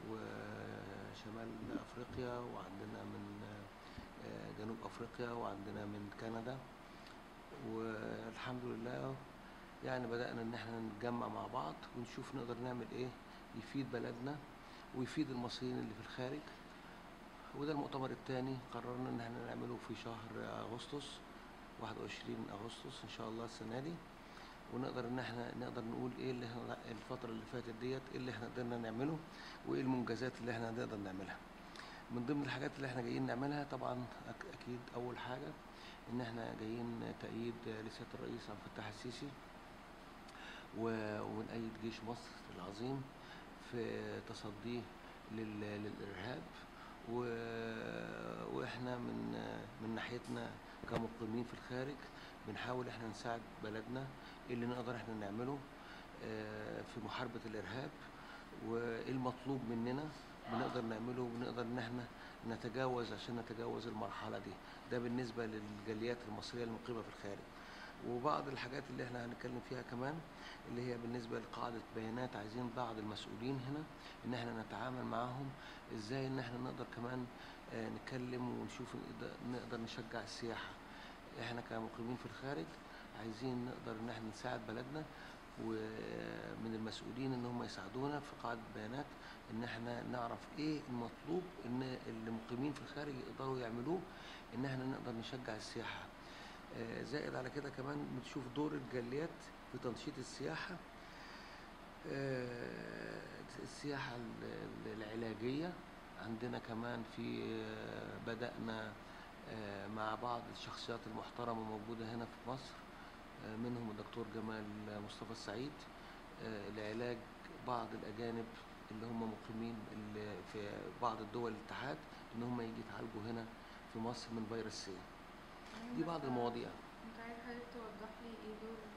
وشمال افريقيا وعندنا من آه، جنوب افريقيا وعندنا من كندا والحمد لله يعني بدأنا ان احنا نتجمع مع بعض ونشوف نقدر نعمل ايه يفيد بلدنا ويفيد المصريين اللي في الخارج وده المؤتمر الثاني قررنا ان احنا نعمله في شهر اغسطس 21 اغسطس ان شاء الله السنه دي ونقدر ان احنا نقدر نقول ايه اللي احنا الفتره اللي فاتت ديت ايه اللي احنا قدرنا نعمله وايه المنجزات اللي احنا نقدر نعملها من ضمن الحاجات اللي احنا جايين نعملها طبعا أك- اكيد اول حاجه ان احنا جايين تأييد لسياده الرئيس عبد الفتاح السيسي و- ونأيد جيش مصر العظيم في تصديه لل- للإرهاب و- وإحنا من من ناحيتنا كمقيمين في الخارج بنحاول إحنا نساعد بلدنا إيه اللي نقدر إحنا نعمله آه، في محاربة الإرهاب وإيه المطلوب مننا بنقدر نعمله وبنقدر إن إحنا نتجاوز عشان نتجاوز المرحلة دي ده بالنسبة للجاليات المصرية المقيمة في الخارج وبعض الحاجات اللي احنا هنتكلم فيها كمان اللي هي بالنسبه لقاعده بيانات عايزين بعض المسؤولين هنا ان احنا نتعامل معاهم ازاي ان احنا نقدر كمان آه، نتكلم ونشوف نقدر- نقدر نشجع السياحه احنا كمقيمين في الخارج عايزين نقدر ان احنا نساعد بلدنا ومن المسؤولين ان هم يساعدونا في قاعده بيانات ان احنا نعرف ايه المطلوب ان المقيمين في الخارج يقدروا يعملوه ان احنا نقدر نشجع السياحه آه، زائد على كده كمان بنشوف دور الجاليات في تنشيط السياحة آه، السياحة ال- ال- العلاجية عندنا كمان في آه، بدأنا آه، مع بعض الشخصيات المحترمة موجودة هنا في مصر آه، منهم الدكتور جمال مصطفى السعيد آه، لعلاج بعض الأجانب اللي هم مقيمين اللي في بعض الدول الاتحاد إن هم يجي يتعالجوا هنا في مصر من فيروس سي دي بعض المواضيع كنت عايز حضرتك توضح لي ايه دور